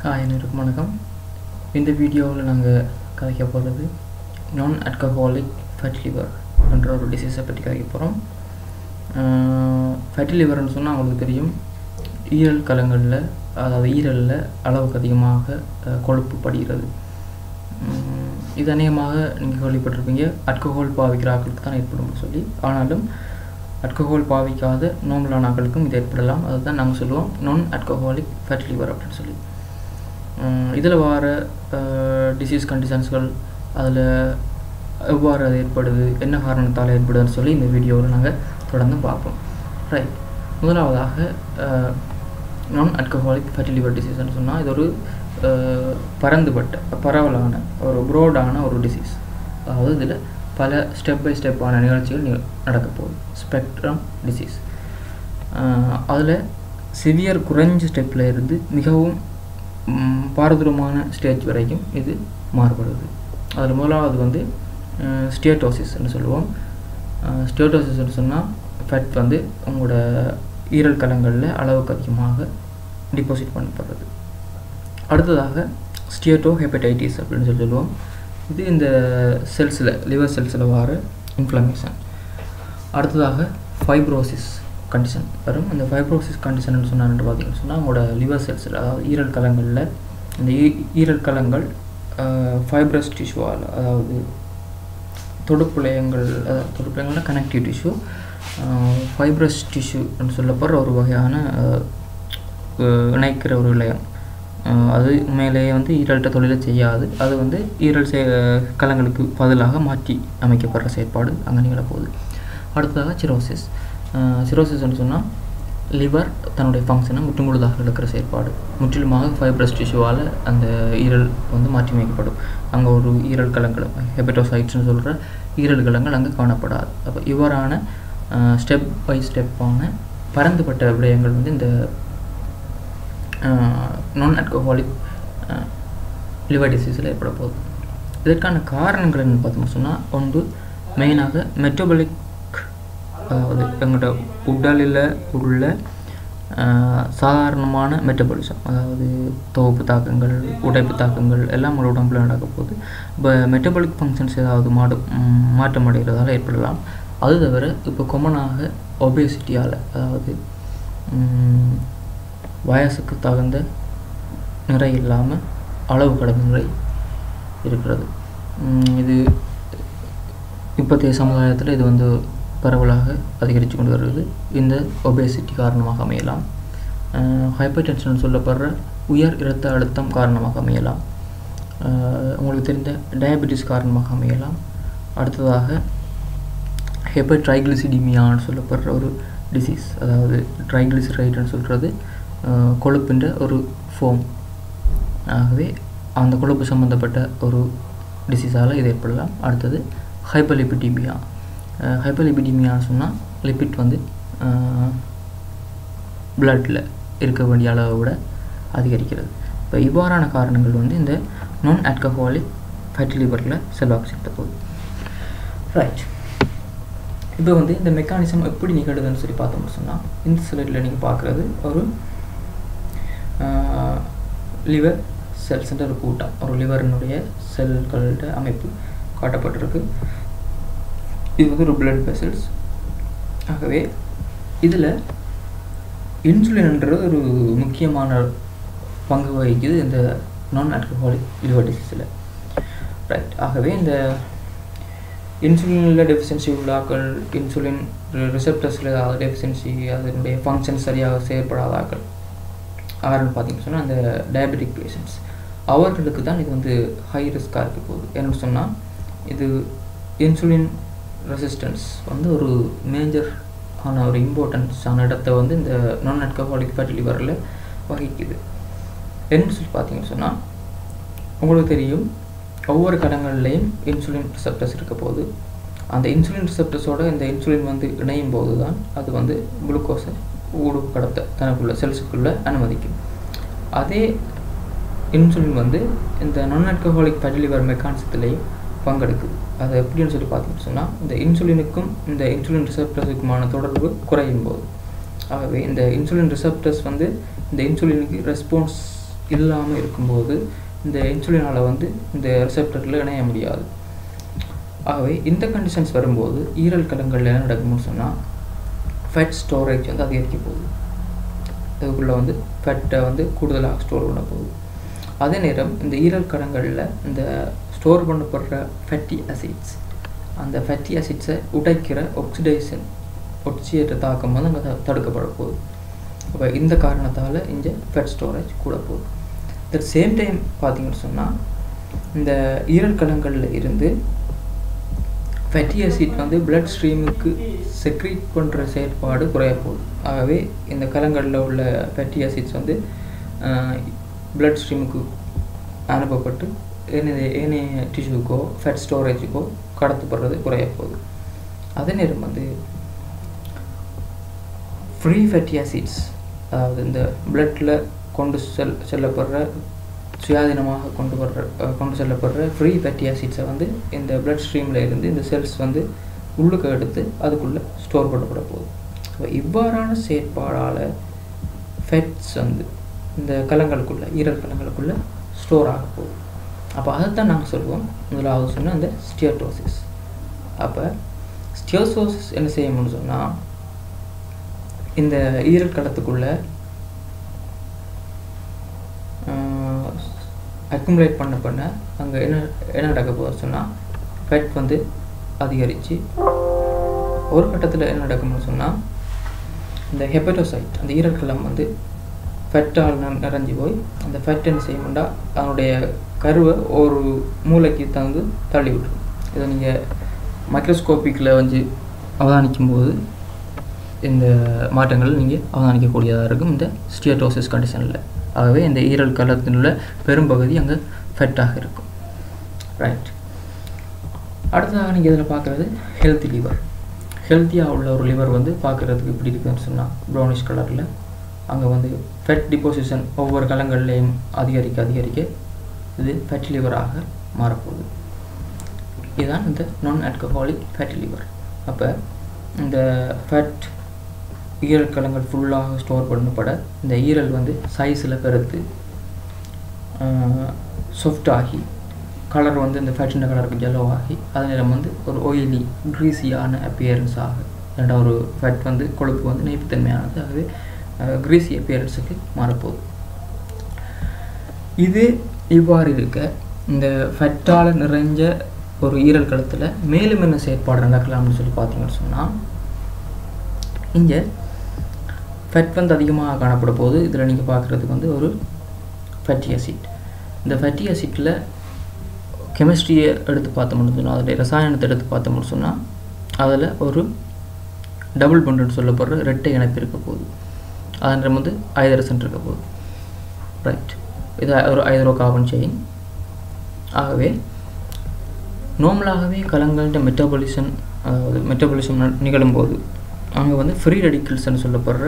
hi அனைவருக்கும் வணக்கம் இந்த வீடியோவில் நாங்கள் கதைக்க போகிறது நான் அல்கஹாலிக் ஃபேட்டி லிவர் என்ற ஒரு டிசீஸை பற்றி கதைக்க போகிறோம் ஃபேட்டி லிவர்னு சொன்னால் அவங்களுக்கு தெரியும் ஈரல் கலங்களில் அதாவது ஈரலில் அளவுக்கு அதிகமாக அஹ், கொழுப்பு படிகிறது உம், இது அநேகமாக நீங்கள் கேள்விப்பட்டிருப்பீங்க அல்கஹால் பாவிக்கிற ஆட்களுக்கு தான் ஏற்படும் சொல்லி ஆனாலும் அல்கஹால் பாவிக்காத நார்மலான ஆட்களுக்கும் இது ஏற்படலாம் அதுதான் நாங்கள் சொல்லுவோம் நான் அல்கஹாலிக் ஃபேட்டி லிவர் அப்படின்னு சொல்லி இதில் வர டிசீஸ் கண்டிஷன்ஸ்கள் அதில் எவ்வாறு அது ஏற்படுது என்ன காரணத்தால் ஏற்படுதுன்னு சொல்லி இந்த வீடியோவில் நாங்கள் தொடர்ந்து பார்ப்போம் ரைட் முதலாவதாக நான் அல்கஹாலிக் ஃபேட்டி லிவர் டிசீஸ்னு சொன்னால் இது ஒரு அஹ், பரந்துபட்ட பரவலான ஒரு ப்ரோடான ஒரு டிசீஸ் அதாவது இதில் பல ஸ்டெப் பை ஸ்டெப்பான நிகழ்ச்சிகள் நி- நடக்க போகுது ஸ்பெக்ட்ரம் டிசீஸ் அதில் சிவியர் குறைஞ்ச ஸ்டெப்பில் இருந்து மிகவும் ம், பாரதூரமான ஸ்டேஜ் வரைக்கும் இது மாறுபடுது அதில் முதலாவது வந்து ஸ்டியட்டோசிஸ்ன்னு சொல்லுவோம் ஸ்டியோட்டோசிஸ்ன்னு சொன்னால் ஃபேட் வந்து உங்களோட ஈரல் கலங்களில் அளவுக்கு அதிகமாக டிபாசிட் பண்ணப்படுறது அடுத்ததாக ஸ்டியட்டோ ஹெப்படைட்டிஸ் அப்படின்னு சொல்லி சொல்லுவோம் இது இந்த செல்ஸில் லிவர் செல்ஸில் வர இன்ஃப்ளமேஷன் அடுத்ததாக ஃபைப்ரோசிஸ் கண்டிஷன் வரும் இந்த ஃபைப்ரோசிஸ் கண்டிஷன் சொன்னான்னு பார்த்தீங்கன்னு சொன்னால் உங்களோட லிவர் செல்ஸில் அதாவது ஈரல் கலங்களில் இந்த ஈ- ஈரல் கலங்கள் ஃபைப்ரஸ் டிஷ்யூவால் அதாவது தொடுப்புளையங்கள் அதாவது தொடுப்புளையங்கள்னா கனெக்டிவ் டிஷ்யூ ஃபைப்ரஸ் டிஷ்யூன்னு சொல்லப்படுற ஒரு வகையான அஹ், அஹ், இணைக்கிற ஒரு இழையம் அஹ், அது உண்மையிலேயே வந்து ஈரல்கிட்ட தொழிலை செய்யாது அது வந்து ஈரல் செ கலங்களுக்கு பதிலாக மாற்றி அமைக்கப்படுற செயற்பாடு அங்கே நிகழப்போகுது அடுத்ததாக சிரோசிஸ் சிரோசிஸ்ன்னு சொன்னால் லிவர் தன்னுடைய ஃபங்க்ஷனை முற்றுமுழுதாக இழக்கிற செயற்பாடு முற்றிலுமாக ஃபைப்ரஸ் டிஷ்யூவால் அந்த ஈரல் வந்து மாற்றி அமைக்கப்படும் அங்கே ஒரு ஈரல் கலங்கள் ஹெபட்டோசைட்ஸ்னு சொல்கிற ஈரல் கலங்கள் அங்கே காணப்படாது அப்போ இவ்வாறான ஸ்டெப் பை ஸ்டெப்பான பரந்துபட்ட விடயங்கள் வந்து இந்த நான் அல்கஹாலிக் லிவர் டிசீஸில் ஏற்பட போகுது இதற்கான காரணங்கள் என்னன்னு பார்த்தோம்னு சொன்னால் ஒன்று மெயினாக மெட்டபாலிக் அதாவது எங்களோட உடலில் உள்ள ஆஹ், சாதாரணமான மெட்டபாலிசம் அதாவது தொகுப்பு தாக்கங்கள் உடைப்பு தாக்கங்கள் எல்லாம் உங்களோட உடம்புல நடக்க போகுது இப்போ மெட்டபாலிக் ஃபங்க்ஷன்ஸ் ஏதாவது மாடு ம், மாற்றம் அடைகிறதால ஏற்படலாம் அது தவிர இப்போ கொமனாக ஒபேசிட்டியால் அதாவது ம், வயசுக்கு தகுந்த நிறை இல்லாமல் அளவு கடந்த நிறை இருக்கிறது ம், இது இப்போதைய சமுதாயத்தில் இது வந்து பரவலாக அதிகரித்து கொண்டு வருகிறது இந்த ஒபேசிட்டி காரணமாக அமையலாம் ஹைப்பர் டென்ஷன் சொல்லப்படுற உயர் இரத்த அழுத்தம் காரணமாக அமையலாம் அஹ், உங்களுக்கு தெரிந்த டயபெட்டிஸ் காரணமாக அமையலாம் அடுத்ததாக ஹெப்பர் ட்ரைக்ளிசிடிமியான்னு சொல்லப்படுற ஒரு டிசீஸ் அதாவது ட்ரைக்ளிசரைடுன்னு சொல்கிறது கொழுப்பின்ற ஒரு ஃபோம் ஆகவே அந்த கொழுப்பு சம்மந்தப்பட்ட ஒரு டிசீஸால் இது ஏற்படலாம் அடுத்தது ஹைப்பர்லிபிடிமியா ஹைப்பர்லிபிடிமியான்னு சொன்னால் லிபிட் வந்து பிளட்டில் இருக்க வேண்டிய அளவை விட அதிகரிக்கிறது இப்போ இவ்வாறான காரணங்கள் வந்து இந்த நான் ஆல்கஹாலிக் ஃபேட்டி லிவரில் செல்வாக்கு செலுத்த போகுது ரைட் இப்போ வந்து இந்த மெக்கானிசம் எப்படி நிகழுதுன்னு சொல்லி பார்த்தோம்னு சொன்னால் இந்த ஸ்லைடில் நீங்கள் பார்க்குறது ஒரு லிவர் செல்ஸ்ன்ற ஒரு கூட்டம் ஒரு லிவரினுடைய செல்களோட அமைப்பு காட்டப்பட்டிருக்கு இது வந்து ஒரு பிளட் வெசல்ஸ் ஆகவே இதில் இன்சுலின்ன்றது ஒரு முக்கியமான பங்கு வகிக்குது இந்த நான் ஆல்கஹாலிக் லிவர் டிசீஸில் ரைட் ஆகவே இந்த இன்சுலினில் டெஃபிஷியன்சி உள்ளாக்கள் இன்சுலின் ரிசெப்டர்ஸில் ஏதாவது டெஃபிஷியன்சி அதனுடைய ஃபங்க்ஷன் சரியாக செயல்படாத ஆக்கள் யாருன்னு பார்த்தீங்கன்னு சொன்னால் அந்த டயபெட்டிக் பேஷண்ட்ஸ் அவர்களுக்கு தான் இது வந்து ஹை ரிஸ்க்காக இருக்க போகுது என்னன்னு சொன்னால் இது இன்சுலின் ரெசிஸ்டன்ஸ் வந்து ஒரு மேஜர் ஆன ஒரு இம்பார்ட்டன்ஸ் ஆன இடத்த வந்து இந்த நான் அல்கஹாலிக் ஃபேட்டி லிவரில் வகிக்குது என்னன்னு சொல்லி பார்த்தீங்கன்னு சொன்னால் உங்களுக்கு தெரியும் ஒவ்வொரு கடங்கள்லேயும் இன்சுலின் ரிசெப்டர்ஸ் இருக்க போகுது அந்த இன்சுலின் ரிசெப்டர்ஸோட இந்த இன்சுலின் வந்து இணையும் போது தான் அது வந்து குளுக்கோஸை ஊடு கடத்த தனக்குள்ள செல்ஸுக்குள்ளே அனுமதிக்கும் அதே இன்சுலின் வந்து இந்த நான் ஆல்கஹாலிக் ஃபேட்டி லிவர் மெக்கானிசத்துலேயும் பங்கெடுக்குது அது எப்படின்னு சொல்லி பார்த்தீங்கன்னு சொன்னால் இந்த இன்சுலினுக்கும் இந்த இன்சுலின் ரிசெப்டர்ஸுக்குமான தொடர்பு குறையும் போது ஆகவே இந்த இன்சுலின் ரிசெப்டர்ஸ் வந்து இந்த இன்சுலினுக்கு ரெஸ்பான்ஸ் இல்லாமல் இருக்கும்போது இந்த இன்சுலினால் வந்து இந்த ரிசெப்டரில் இணைய முடியாது ஆகவே இந்த கண்டிஷன்ஸ் வரும்போது ஈரல் கலங்களில் என்ன நடக்கும்னு சொன்னால் ஃபேட் ஸ்டோரேஜ் வந்து அதிகரிக்க போகுது இதுக்குள்ளே வந்து ஃபேட்டை வந்து கூடுதலாக ஸ்டோர் பண்ண போகுது அதே நேரம் இந்த ஈரல் கலங்களில் இந்த ஸ்டோர் பண்ணப்படுற ஃபேட்டி அசிட்ஸ் அந்த ஃபேட்டி அசிட்ஸை உடைக்கிற ஒக்சிடேஷன் ஒட்சியேற்ற தாக்கம் வந்து அங்கே தடுக்கப்பட போகுது அப்போ இந்த காரணத்தால் இங்கே ஃபேட் ஸ்டோரேஜ் கூட போகுது அட் சேம் டைம் பார்த்தீங்கன்னு சொன்னால் இந்த ஈரல் கலங்களில் இருந்து ஃபேட்டி அசிட் வந்து பிளட் ஸ்ட்ரீமுக்கு செக்ரீட் பண்ணுற செயற்பாடு குறைய போகுது ஆகவே இந்த கலங்களில் உள்ள ஃபேட்டி அசிட்ஸ் வந்து பிளட் ஸ்ட்ரீமுக்கு அனுப்பப்பட்டு ஏனைய ஏனைய டிஷ்யூக்கோ ஃபேட் ஸ்டோரேஜுக்கோ கடத்தப்படுறது குறைய போகுது அதே நேரம் வந்து ஃப்ரீ ஃபேட்டி ஆசிட்ஸ் அதாவது இந்த பிளட்டில் கொண்டு செல் செல்லப்படுற சுயாதீனமாக கொண்டு வர்ற கொண்டு செல்லப்படுற ஃப்ரீ ஃபேட்டி ஆசிட்ஸை வந்து இந்த பிளட் ஸ்ட்ரீமில் இருந்து இந்த செல்ஸ் வந்து உள்ளுக்கு எடுத்து அதுக்குள்ளே ஸ்டோர் பண்ணப்பட போகுது ஸோ இவ்வாறான செயற்பாடால் ஃபெட்ஸ் வந்து இந்த கலங்களுக்குள்ளே ஈரல் கலங்களுக்குள்ளே ஸ்டோர் ஆக போகுது அப்போ அதைத்தான் நாங்கள் சொல்லுவோம் முதலாவது சொன்ன அந்த ஸ்டியர்டோசிஸ் அப்போ ஸ்டியோசோசிஸ் என்ன செய்யணும்னு சொன்னால் இந்த ஈரல் களத்துக்குள்ளே அக்குமுலேட் பண்ண பண்ண அங்கே என்ன என்ன நடக்க போகுது சொன்னால் ஃபேட் வந்து அதிகரித்து ஒரு கட்டத்தில் என்ன நடக்கும்னு சொன்னால் இந்த ஹெப்படோசைட் அந்த ஈரல் களம் வந்து ஃபெட்டால் நிறைஞ்சி போய் அந்த ஃபெட் என்ன செய்யணும்டா அதனுடைய கருவை ஒரு மூளைக்கு தந்து தள்ளி விட்டுரும் இதை நீங்கள் மைக்ரோஸ்கோப்பிக்கில் வந்து அவதானிக்கும் போது இந்த மாற்றங்கள் நீங்கள் அவதானிக்கக்கூடியதாக இருக்கும் இந்த ஸ்டியட்டோசிஸ் கண்டிஷனில் ஆகவே இந்த ஈரல் கலத்தினுள்ள பெரும்பகுதி அங்கே ஃபெட்டாக இருக்கும் ரைட் அடுத்ததாக நீங்கள் இதில் பார்க்குறது ஹெல்த்தி லிவர் ஹெல்த்தியாக உள்ள ஒரு லிவர் வந்து பார்க்குறதுக்கு இப்படி இருக்குதுன்னு சொன்னால் ப்ரௌனிஷ் கலரில் அங்கே வந்து ஃபெட் டிப்போசிஷன் ஒவ்வொரு கலங்கள்லேயும் அதிகரிக்க அதிகரிக்க இது ஃபேட்டி லிவராக மாறப்போகுது இதுதான் இந்த நான் ஆல்கஹாலிக் ஃபேட்டி லிவர் அப்போ இந்த ஃபேட் ஈரல் கலங்கள் ஃபுல்லாக ஸ்டோர் பண்ணப்பட இந்த ஈரல் வந்து சைஸில் பெருத்து சாஃப்ட் ஆகி கலர் வந்து இந்த ஃபேட்டின கலருக்கு ஜெல்லோ ஆகி அதே நேரம் வந்து ஒரு ஒயிலி க்ரீஸியான அப்பியரன்ஸ் ஆகும் ஏன்னா ஒரு ஃபேட் வந்து கொழுப்பு வந்து நெய்ப்புத்தன்மையானது ஆகவே க்ரீஸி அப்பியரன்ஸுக்கு மாறப்போகுது இது இவ்வாறு இருக்க இந்த ஃபெட்டால் நிறைஞ்ச ஒரு ஈரல் களத்தில் மேலும் என்ன செயற்பாடு நடக்கலாம்னு சொல்லி பார்த்தீங்கன்னு சொன்னால் இங்கே ஃபெட் வந்து அதிகமாக காணப்பட போது இதில் நீங்கள் பார்க்குறதுக்கு வந்து ஒரு ஃபேட்டி அசிட் இந்த ஃபேட்டி அசிட்டில் கெமிஸ்ட்ரியை எடுத்து பார்த்தோம்னு சொன்னால் அதில் ரசாயனத்தை எடுத்து பார்த்தோம்னு சொன்னால் அதில் ஒரு டபுள் பண்டுன்னு சொல்லப்படுற ரெட்டை இணைப்பு இருக்க போகுது அதன் வந்து ஐதரசன் இருக்க போகுது ரைட் இது ஒரு ஐதரோ கார்பன் செயின் ஆகவே நார்மலாகவே கலங்கள்ட மெட்டபாலிசம் அதாவது மெட்டபாலிசம் நிகழும்போது அங்கே வந்து ஃப்ரீ ரெடிக்கல்ஸ்னு சொல்லப்படுற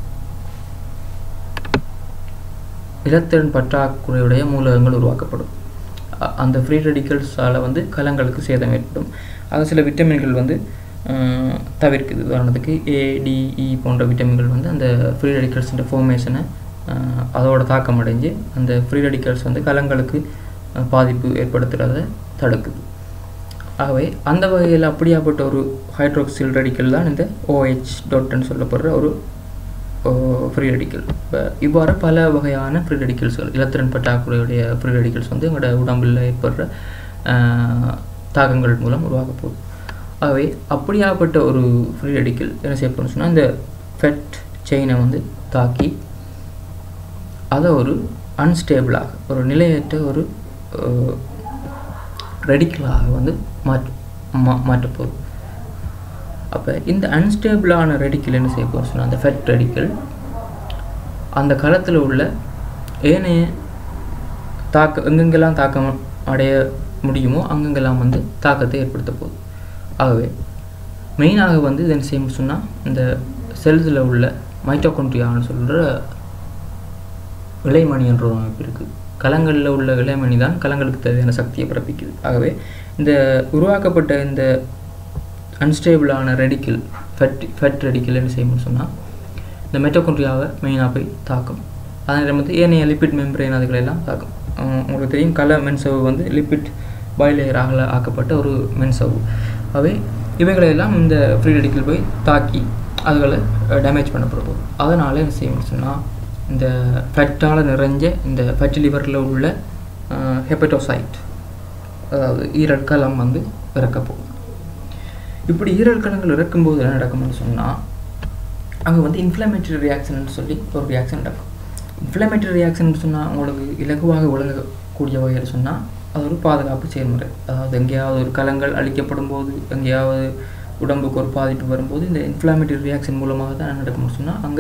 இலத்திறன் பற்றாக்குறையுடைய மூலகங்கள் உருவாக்கப்படும் அந்த ஃப்ரீ ரெடிக்கல்ஸால் வந்து கலங்களுக்கு சேதம் ஏற்படும் அது சில விட்டமின்கள் வந்து தவிர்க்குது உதாரணத்துக்கு ஏடிஇ போன்ற விட்டமின்கள் வந்து அந்த ஃப்ரீ ரெடிக்கல்ஸோட ஃபார்மேஷனை அதோட தாக்கம் அடைஞ்சு அந்த ஃப்ரீ ரெடிக்கல்ஸ் வந்து கலங்களுக்கு பாதிப்பு ஏற்படுத்துகிறத தடுக்குது ஆகவே அந்த வகையில் அப்படியாப்பட்ட ஒரு ஹைட்ரோக்சில் ரெடிக்கல் தான் இந்த ஓஹெச் டொட்டுன்னு சொல்லப்படுற ஒரு ஃப்ரீ ரெடிக்கல் இப்போ இவ்வாறு பல வகையான ஃப்ரீ ரெடிக்கல்ஸ்கள் இலத்திரன் பற்றாக்குறையுடைய ஃப்ரீ ரெடிக்கல்ஸ் வந்து எங்களோட உடம்பில் ஏற்படுற தாக்கங்கள் மூலம் உருவாக போகுது ஆகவே அப்படியாப்பட்ட ஒரு ஃப்ரீ ரெடிக்கல் என்ன செய்யப்படும் சொன்னால் இந்த ஃபெட் செயினை வந்து தாக்கி அதை ஒரு அன்ஸ்டேபிளாக ஒரு நிலையற்ற ஒரு ரெடிக்கலாக வந்து மாற்று மா மாற்றப்போகுது அப்போ இந்த அன்ஸ்டேபிளான ரெடிக்கல் என்ன செய்ய போகுது சொன்னால் அந்த ஃபெட் ரெடிக்கல் அந்த களத்தில் உள்ள ஏனைய தாக்க எங்கெங்கெல்லாம் தாக்கம் அடைய முடியுமோ அங்கெங்கெல்லாம் வந்து தாக்கத்தை ஏற்படுத்த போகுது ஆகவே மெயினாக வந்து இது என்ன செய்யணும் சொன்னால் இந்த செல்ஸில் உள்ள மைட்டோகொண்ட்ரியான்னு சொல்கிற இளைமணி என்ற ஒரு அமைப்பு இருக்குது கலங்களில் உள்ள இளைமணி தான் கலங்களுக்கு தேவையான சக்தியை பிறப்பிக்குது ஆகவே இந்த உருவாக்கப்பட்ட இந்த அன்ஸ்டேபிளான ரெடிக்கில் ஃபெட் ஃபெட் ரெடிக்கில் என்ன செய்யணும்னு சொன்னால் இந்த மெட்டோகொண்ட்ரியாவை மெயினாக போய் தாக்கும் அதன் வந்து ஏனைய லிப்பிட் மெம்பரேன் அதுகளெல்லாம் தாக்கும் அஹ் உங்களுக்கு தெரியும் கல மென்சவ்வு வந்து லிப்பிட் பாய்லேயராக ஆக்கப்பட்ட ஒரு மென்சவ்வு அவை இவைகளெல்லாம் இந்த ஃப்ரீ ரெடிக்கல் போய் தாக்கி அதுகளை டேமேஜ் பண்ணப்பட போகுது அதனால் என்ன செய்யணும்னு சொன்னால் இந்த ஃபேட்டால் நிறைஞ்ச இந்த ஃபேட்டி லிவரில் உள்ள ஹெப்படோசைட் அதாவது ஈரல் கலம் வந்து இறக்க போகுது இப்படி ஈரல் கலங்கள் இறக்கும்போது என்ன நடக்கும்னு சொன்னால் அங்கே வந்து இன்ஃப்ளமேட்டரி ரியாக்ஷன் சொல்லி ஒரு ரியாக்ஷன் நடக்கும் இன்ஃப்ளமேட்டரி ரியாக்ஷன் சொன்னால் உங்களுக்கு இலகுவாக விளங்கக்கூடிய வகையில் சொன்னால் அது ஒரு பாதுகாப்பு செயல்முறை அதாவது எங்கேயாவது ஒரு கலங்கள் அழிக்கப்படும் போது எங்கேயாவது உடம்புக்கு ஒரு பாதிப்பு வரும்போது இந்த இன்ஃப்ளமேட்டரி ரியாக்ஷன் மூலமாக தான் என்ன நடக்கும்னு சொன்னால் அங்கே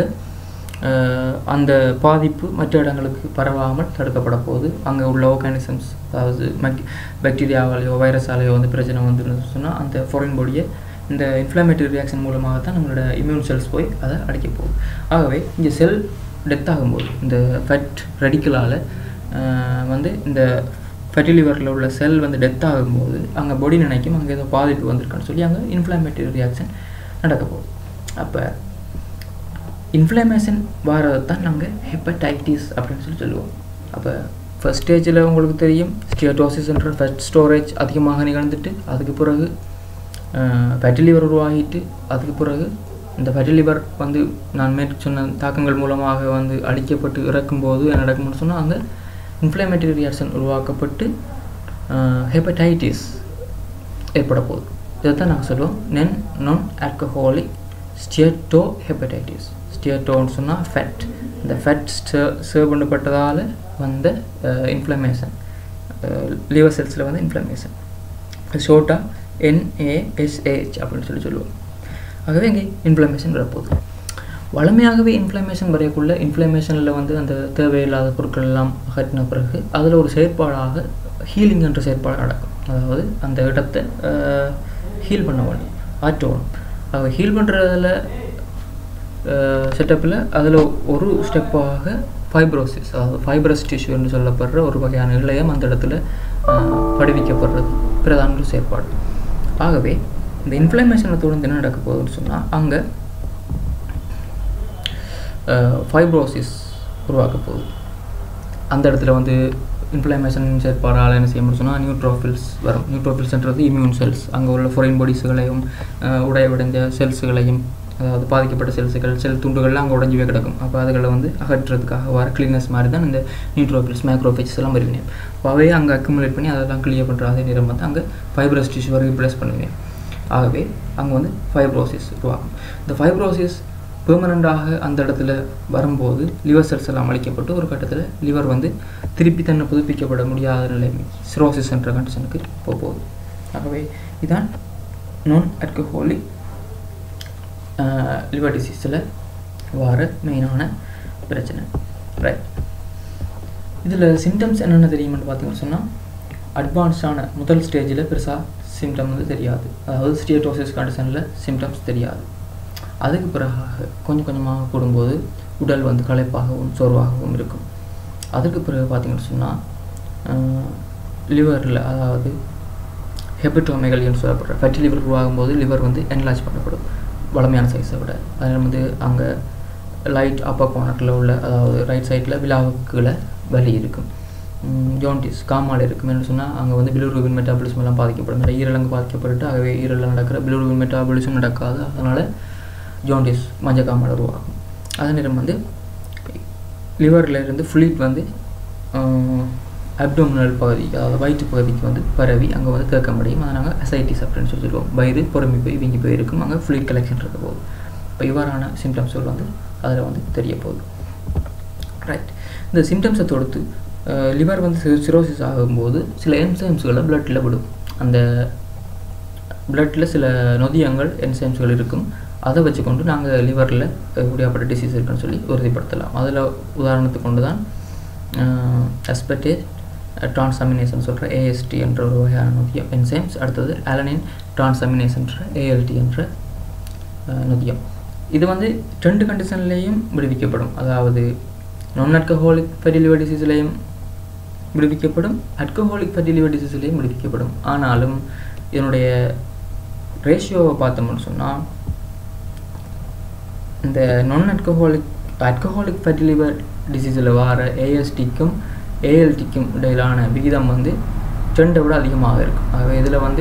அந்த பாதிப்பு மற்ற இடங்களுக்கு பரவாமல் தடுக்கப்பட போகுது அங்கே உள்ள ஆர்கானிசம்ஸ் அதாவது மெக் பாக்டீரியாவாலேயோ வைரஸாலேயோ வந்து பிரச்சனை வந்துருன்னு சொன்னால் அந்த ஃபாரின் பாடியை இந்த இன்ஃப்ளமேட்டரி ரியாக்ஷன் மூலமாக தான் நம்மளோட இம்யூன் செல்ஸ் போய் அதை அடிக்க போகுது ஆகவே இந்த செல் டெத் ஆகும்போது இந்த ஃபெட் ரெடிக்கலால் வந்து இந்த ஃபெட்டி லிவரில் உள்ள செல் வந்து டெத் ஆகும்போது அங்கே பொடி நினைக்கும் அங்கே ஏதோ பாதிப்பு வந்திருக்கான்னு சொல்லி அங்கே இன்ஃப்ளமேட்டரி ரியாக்ஷன் நடக்க போகுது அப்போ இன்ஃப்ளமேஷன் வரதை தான் நாங்கள் ஹெப்படைட்டிஸ் அப்படின்னு சொல்லி சொல்லுவோம் அப்போ ஃபஸ்ட் ஸ்டேஜில் உங்களுக்கு தெரியும் ஸ்டியட்டோசிஸ்ன்ற ஃபஸ்ட் ஸ்டோரேஜ் அதிகமாக நிகழ்ந்துட்டு அதுக்கு பிறகு ஃபேட்டி லிவர் உருவாகிட்டு அதுக்கு பிறகு இந்த ஃபேட்டி லிவர் வந்து நான் மேற்கு சொன்ன தாக்கங்கள் மூலமாக வந்து அழிக்கப்பட்டு இறக்கும்போது என்ன நடக்கும்னு சொன்னால் அங்கே இன்ஃப்ளமேட்டரி ரியாக்ஷன் உருவாக்கப்பட்டு ஹெப்படைட்டிஸ் ஏற்பட போகுது இதை தான் நாங்கள் சொல்லுவோம் நென் நான் ஆல்கஹாலிக் ஸ்டியட்டோ ஹெப்படைட்டிஸ் ஸ்டியட்டோன்னு சொன்னால் ஃபேட் இந்த ஃபேட் சர்வ் பண்ணப்பட்டதால் வந்த இன்ஃப்ளமேஷன் லிவர் செல்ஸில் வந்து இன்ஃப்ளமேஷன் ஷோர்ட்டாக என்ஏஎஸ்ஏஹெச் அப்படின்னு சொல்லி சொல்லுவோம் ஆகவே இங்கே இன்ஃப்ளமேஷன் வரப்போகுது வளமையாகவே இன்ஃப்ளமேஷன் வரையக்குள்ள இன்ஃப்ளமேஷனில் வந்து அந்த தேவையில்லாத பொருட்கள் எல்லாம் அகற்றின பிறகு அதில் ஒரு செயற்பாடாக ஹீலிங் என்ற செயற்பாடு நடக்கும் அதாவது அந்த இடத்தை ஹீல் பண்ண வேணும் ஆற்றணும் ஆக ஹீல் பண்ணுறதுல செட்டப்பில் அதில் ஒரு ஸ்டெப்பாக ஃபைப்ரோசிஸ் அதாவது ஃபைப்ரஸ் டிஷ்யூன்னு சொல்லப்படுற ஒரு வகையான இழையம் அந்த இடத்துல படுவிக்கப்படுறது பிரதான செயற்பாடு ஆகவே இந்த இன்ஃப்ளமேஷனை தொடர்ந்து என்ன நடக்க போகுதுன்னு சொன்னால் அங்கே ஃபைப்ரோசிஸ் உருவாக்க போகுது அந்த இடத்துல வந்து இன்ஃப்ளமேஷன் செயற்பாடால் என்ன செய்ய முடியும் சொன்னால் நியூட்ரோஃபில்ஸ் வரும் நியூட்ரோஃபில்ஸ்ன்றது இம்யூன் செல்ஸ் அங்கே உள்ள ஃபொரின் பாடிஸுகளையும் உடையவடைந்த செல்ஸுகளையும் அதாவது பாதிக்கப்பட்ட செல்ஸுகள் செல் துண்டுகள்லாம் அங்கே உடஞ்சிவே கிடக்கும் அப்போ அதுகளை வந்து அகற்றுறதுக்காக வர கிளீனஸ் மாதிரி தான் இந்த நியூட்ரோஃபில்ஸ் மேக்ரோஃபேஜஸ் எல்லாம் வருவினேன் அப்போ அவையே அங்கே அக்குமுலேட் பண்ணி அதெல்லாம் கிளியர் பண்ணுற அதே நேரம் வந்து அங்கே ஃபைப்ரஸ் டிஷ்யூ ரீப்ளேஸ் பண்ணுவேன் ஆகவே அங்கே வந்து ஃபைப்ரோசிஸ் உருவாகும் இந்த ஃபைப்ரோசிஸ் பெர்மனண்டாக அந்த இடத்துல வரும்போது லிவர் செல்ஸ் எல்லாம் அழிக்கப்பட்டு ஒரு கட்டத்தில் லிவர் வந்து திருப்பி தன்னை புதுப்பிக்கப்பட முடியாத நிலைமை சிரோசிஸ் என்ற கண்டிஷனுக்கு போக போகுது ஆகவே இதான் நான் அல்கஹோலிக் லிவர் டிசீஸில் வர மெயினான பிரச்சனை ரைட் இதில் சிம்டம்ஸ் என்னென்ன தெரியுமென்னு பார்த்தீங்கன்னு சொன்னால் அட்வான்ஸ்டான முதல் ஸ்டேஜில் பெருசாக சிம்டம் வந்து தெரியாது அதாவது ஸ்டியட்டோசிஸ் கண்டிஷனில் சிம்டம்ஸ் தெரியாது அதுக்கு பிறகாக கொஞ்சம் கொஞ்சமாக கூடும்போது உடல் வந்து களைப்பாகவும் சோர்வாகவும் இருக்கும் அதுக்கு பிறகு பார்த்திங்கன்னு சொன்னால் லிவரில் அதாவது ஹெப்பட்டோமெகலின்னு சொல்லப்படுற ஃபேட்டி லிவர் உருவாகும்போது லிவர் வந்து என்லார்ஜ் பண்ணப்படும் வளமையான சைஸை விட அதில் வந்து அங்கே லைட் அப்பர் கார்னரில் உள்ள அதாவது ரைட் சைடில் விழாவுக்குள்ள வலி இருக்கும் ஜோன்டிஸ் காமால் இருக்கும் என்ன சொன்னால் அங்கே வந்து பிலூருவின் மெட்டாபாலிசம் எல்லாம் பாதிக்கப்படும் இந்த ஈரலங்கு பாதிக்கப்பட்டு ஆகவே ஈரலில் நடக்கிற பிலூருவின் மெட்டாபாலிசம் நடக்காது அதனால் ஜோன்டிஸ் மஞ்சள் காமால் உருவாகும் அதே நேரம் வந்து லிவரில் இருந்து ஃப்ளீட் வந்து அப்டோமினல் பகுதி அதாவது வயிற்று பகுதிக்கு வந்து பரவி அங்கே வந்து தேக்க முடியும் அதை நாங்கள் அசைட்டிஸ் அப்படின்னு சொல்லி சொல்லுவோம் வயிறு பொறுமை போய் வீங்கி போயிருக்கும் அங்கே ஃப்ளூயிட் கலெக்ஷன் இருக்க போகுது இப்போ இவ்வாறான சிம்டம்ஸ்கள் வந்து அதில் வந்து தெரிய போகுது ரைட் இந்த சிம்டம்ஸை தொடுத்து லிவர் வந்து சிரோசிஸ் ஆகும்போது சில என்சைம்ஸ்களை பிளட்டில் விடும் அந்த பிளட்டில் சில நொதியங்கள் என்சைம்ஸ்கள் இருக்கும் அதை வச்சுக்கொண்டு நாங்கள் லிவரில் எப்படியாப்பட்ட டிசீஸ் இருக்குன்னு சொல்லி உறுதிப்படுத்தலாம் அதில் உதாரணத்துக்கு கொண்டு தான் அஸ்பெட்டேஜ் டிரான்ஸாமினேஷன் சொல்கிற ஏஎஸ்டி என்ற ஒரு வகையான நொதியம் என்சைம்ஸ் அடுத்தது அலனின் டிரான்ஸாமினேஷன்ற ஏஎல்டி என்ற நொதியம் இது வந்து ரெண்டு கண்டிஷன்லேயும் விடுவிக்கப்படும் அதாவது நான் அல்கஹோலிக் ஃபெட்டி லிவர் டிசீஸ்லேயும் விடுவிக்கப்படும் அல்கஹோலிக் ஃபெட்டி லிவர் டிசீஸ்லேயும் விடுவிக்கப்படும் ஆனாலும் என்னுடைய ரேஷியோவை பார்த்தோம்னு சொன்னால் இந்த நான் அல்கஹோலிக் அல்கஹோலிக் ஃபெட்டி லிவர் டிசீஸில் வர ஏஎஸ்டிக்கும் ஏஎல்டிக்கும் இடையிலான விகிதம் வந்து ரெண்டை விட அதிகமாக இருக்கும் ஆகவே இதில் வந்து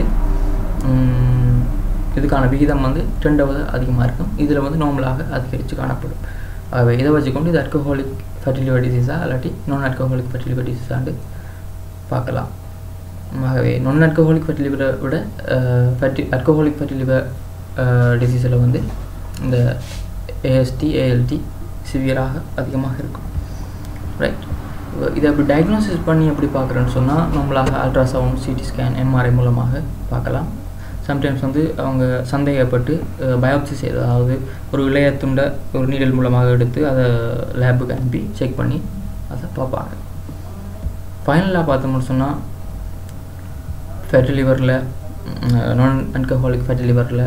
ம், இதுக்கான விகிதம் வந்து ரெண்டை விட அதிகமாக இருக்கும் இதில் வந்து நார்மலாக அதிகரித்து காணப்படும் ஆகவே இதை வச்சுக்கொண்டு இது அல்கஹாலிக் ஃபர்டிலிவர் டிசீஸா இல்லாட்டி நான் அல்கஹாலிக் ஃபர்டிலிவர் டிசீஸாண்டு பார்க்கலாம் ஆகவே நான் அல்கஹாலிக் ஃபர்டிலிவரை விட ஃபர்டி அல்கஹாலிக் ஃபர்டிலிவர் டிசீஸில் வந்து இந்த ஏஎஸ்டி ஏஎல்டி சிவியராக அதிகமாக இருக்கும் ரைட் இதை அப்படி டயக்னோசிஸ் பண்ணி எப்படி பார்க்குறேன்னு சொன்னால் நம்மளாக அல்ட்ராசவுண்ட் சிடி ஸ்கேன் எம்ஆர்ஐ மூலமாக பார்க்கலாம் சம்டைம்ஸ் வந்து அவங்க சந்தேகப்பட்டு பயோப்சி செய்து அதாவது ஒரு இளைய துண்டை ஒரு நீடல் மூலமாக எடுத்து அதை லேபுக்கு அனுப்பி செக் பண்ணி அதை பார்ப்பாங்க ஃபைனலாக பார்த்தோம்னு சொன்னால் ஃபேட்டி லிவரில் நான் அல்கஹாலிக் ஃபேட்டி லிவரில்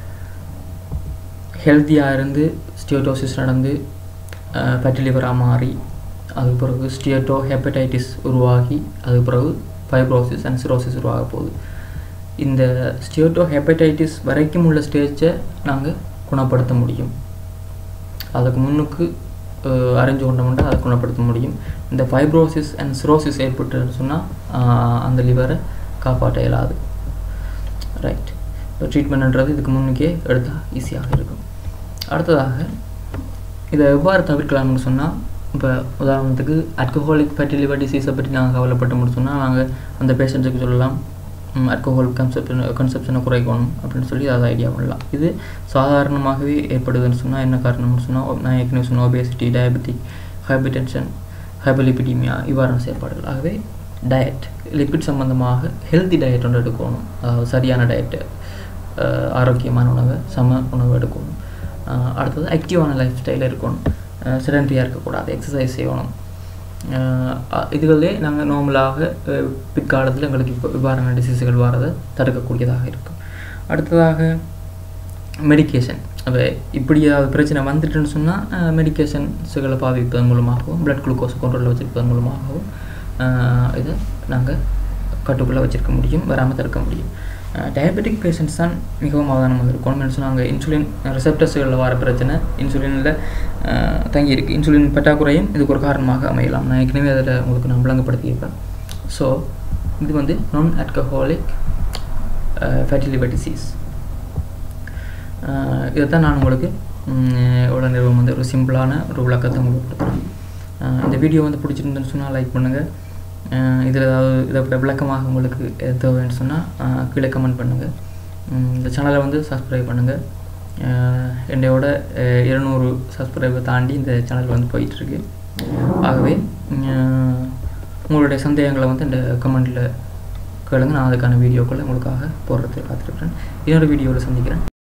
ஹெல்த்தியாக இருந்து ஸ்டியோட்டோசிஸ் நடந்து ஃபேட்டி லிவராக மாறி அதுக்கு பிறகு ஸ்டியட்டோ ஹெப்படைட்டிஸ் உருவாகி அதுக்கு பிறகு ஃபைப்ரோசிஸ் அண்ட் சிரோசிஸ் உருவாக போகுது இந்த ஸ்டியோட்டோ ஹெப்படைட்டிஸ் வரைக்கும் உள்ள ஸ்டேஜை நாங்கள் குணப்படுத்த முடியும் அதுக்கு முன்னுக்கு அஹ், அறிஞ்சு கொண்டோம்னா அதை குணப்படுத்த முடியும் இந்த ஃபைப்ரோசிஸ் அண்ட் சிரோசிஸ் ஏற்பட்டுன்னு சொன்னால் அந்த லிவரை காப்பாற்ற இயலாது ரைட் இப்போ ட்ரீட்மெண்ட்ன்றது இதுக்கு முன்னுக்கே எடுத்தால் ஈஸியாக இருக்கும் அடுத்ததாக இதை எவ்வாறு தவிர்க்கலாம்னு சொன்னால் இப்போ உதாரணத்துக்கு அல்கஹாலிக் ஃபேட்டி லிவர் டிசீஸை பற்றி நாங்கள் கவலைப்பட்டு முடிச்சோம்னா நாங்கள் அந்த பேஷண்ட்ஸுக்கு சொல்லலாம் அல்கஹால் கன்செப்ஷன் கன்செப்ஷனை குறைக்கணும் அப்படின்னு சொல்லி அதை ஐடியா பண்ணலாம் இது சாதாரணமாகவே ஏற்படுதுன்னு சொன்னால் என்ன காரணம்னு சொன்னால் நான் ஏற்கனவே சொன்ன ஒபேசிட்டி டயபெட்டிக் ஹைபர்டென்ஷன் ஹைபர்லிபிடிமியா இவ்வாறான செயற்பாடுகள் ஆகவே டயட் லிப்பிட் சம்பந்தமாக ஹெல்த்தி டயட் ஒன்று எடுக்கணும் அதாவது சரியான டயட்டு ஆரோக்கியமான உணவை சம உணவு எடுக்கணும் அஹ் அடுத்தது ஆக்டிவான லைஃப் ஸ்டைல் இருக்கணும் செடன்ட்ரியாக இருக்கக்கூடாது எக்ஸசைஸ் செய்யணும் அஹ் அ- இதுகளே நாங்கள் நார்மலாக அஹ், பிற்காலத்தில் எங்களுக்கு இப்போ இவ்வாறான டிசீஸுகள் வரதை தடுக்கக்கூடியதாக இருக்கும் அடுத்ததாக மெடிகேஷன் அப்போ இப்படி ஏதாவது பிரச்சனை வந்துட்டுன்னு சொன்னால் மெடிகேஷன்ஸுகளை பாவிப்பதன் மூலமாகவும் பிளட் குளுக்கோஸ் கண்ட்ரோலில் வச்சுருப்பதன் மூலமாகவும் அஹ், இதை நாங்கள் கட்டுக்குள்ளே வச்சிருக்க முடியும் வராமல் தடுக்க முடியும் டயபெட்டிக் பேஷண்ட்ஸ் தான் மிகவும் அவதானமாக இருக்கும் என்ன சொன்னாங்க இன்சுலின் ரிசப்டர்ஸுகளில் வர பிரச்சனை இன்சுலினில் தங்கி இருக்கு இன்சுலின் பற்றாக்குறையும் இதுக்கு ஒரு காரணமாக அமையலாம் நான் ஏற்கனவே அதில் உங்களுக்கு நான் விளங்கப்படுத்தியிருப்பேன் ஸோ இது வந்து நான் ஆல்கஹாலிக் ஃபேட்டி லிவர் டிசீஸ் இதைத்தான் நான் உங்களுக்கு உள்ள நிறுவனம் வந்து ஒரு சிம்பிளான ஒரு விளக்கத்தை உங்களுக்கு கொடுக்குறேன் அஹ் இந்த வீடியோ வந்து பிடிச்சிருந்துன்னு சொன்னால் லைக் பண்ணுங்கள் இதில் ஏதாவது இதை ப- விளக்கமாக உங்களுக்கு எது தேவைன்னு சொன்னால் கீழே கமெண்ட் பண்ணுங்கள் இந்த சேனலை வந்து சப்ஸ்கிரைப் பண்ணுங்கள் என்னையோட அஹ், இருநூறு சப்ஸ்கிரைபை தாண்டி இந்த சேனல் வந்து போயிட்டுருக்கு ஆகவே அஹ், உங்களுடைய சந்தேகங்களை வந்து இந்த கமெண்டில் கேளுங்க நான் அதுக்கான வீடியோக்களை உங்களுக்காக போடுறதுக்கு காத்திருக்கிறேன் இன்னொரு வீடியோவில் சந்திக்கிறேன்